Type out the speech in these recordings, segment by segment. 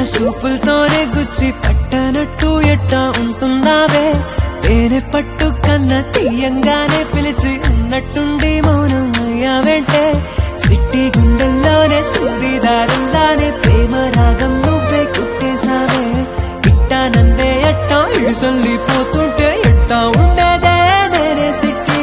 చూపులతోనే గుచ్చి పట్టనట్టు ఎట్టా ఉంటున్నావే తేనె పట్టు కన్నా తీయంగానే పిలిచి ఉన్నట్టుండి మౌనం అయ్యావేంటే సిట్టి గుండెల్లోనే సూరిదారుల్లానే ప్రేమ రాగం నువ్వే కుట్టేశావే ఇట్టా నన్నే ఎట్టా ఇడిసొల్లిపోతుంటే ఎట్టా ఉండేదే నేనే సిట్టి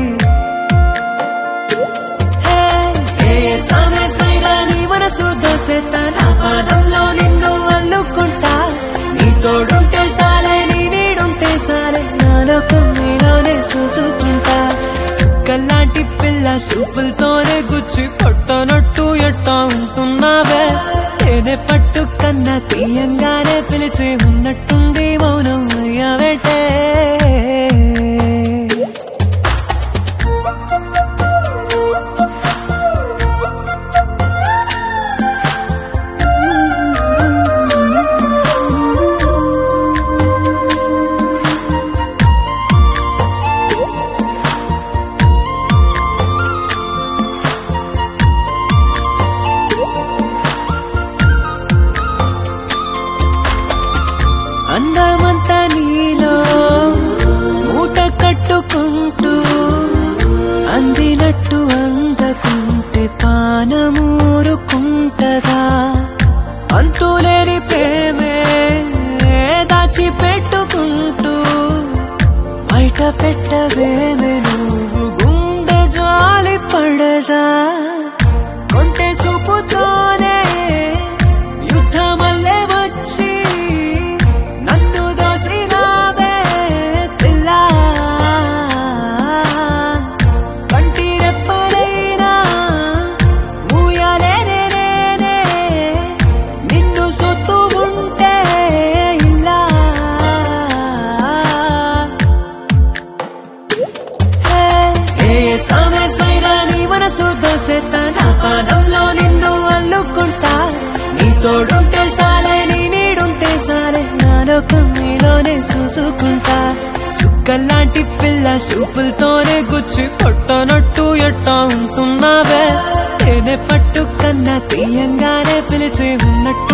హే, ఏ సమేసైనా నీ మనసు దోసెత్తా నా పాదంలో నిన్ను అల్లుకుంటా నీ తోడుంటే సాలే నీ నీడుంటే సాలే నాలో కొమ్మిలోనే చూసుకుంటా సుక్కల్లాంటి పిల్ల చూపులతోనే గుచ్చి పట్టనట్టు ఎట్టా ఉంటున్నావే తేనె పట్టు కన్నా తీయంగానే పిలిచి ఉన్నట్టుండి మౌనం అయ్యావేటే అందమంతా నీలో మూట కట్టుకుంటూ అందినట్టు అందకుంటే పానమూరుకుంటదా అంతులేని ప్రేమే దాచి పెట్టుకుంటూ బయట పెట్టవేమే నువ్వు గుండె జాలి పడదా కొంటె చూపుతోనే యుద్ధమల్లే వచ్చి నన్ను దోసినావే పిల్ల కంటి రెప్పలైనా మూయలేనే నేనే నిన్ను సొత్తు ఉంటే ఇలా ఏ సమేసైనా నీ మనసు దోసెత్తా నా పాదంలో నిన్ను అల్లుకుంటా నీ తోడుంటే సాలే నీ నీడుంటే సాలే నాలో కమ్మిలోనే చూసుకుంటా సుక్కల్లాంటి పిల్ల చూపులతోనే గుచ్చి పట్టనట్టు ఎట్టా ఉంటున్నావే తేనె పట్టు కన్నా తీయంగానే పిలిచి ఉన్నట్టు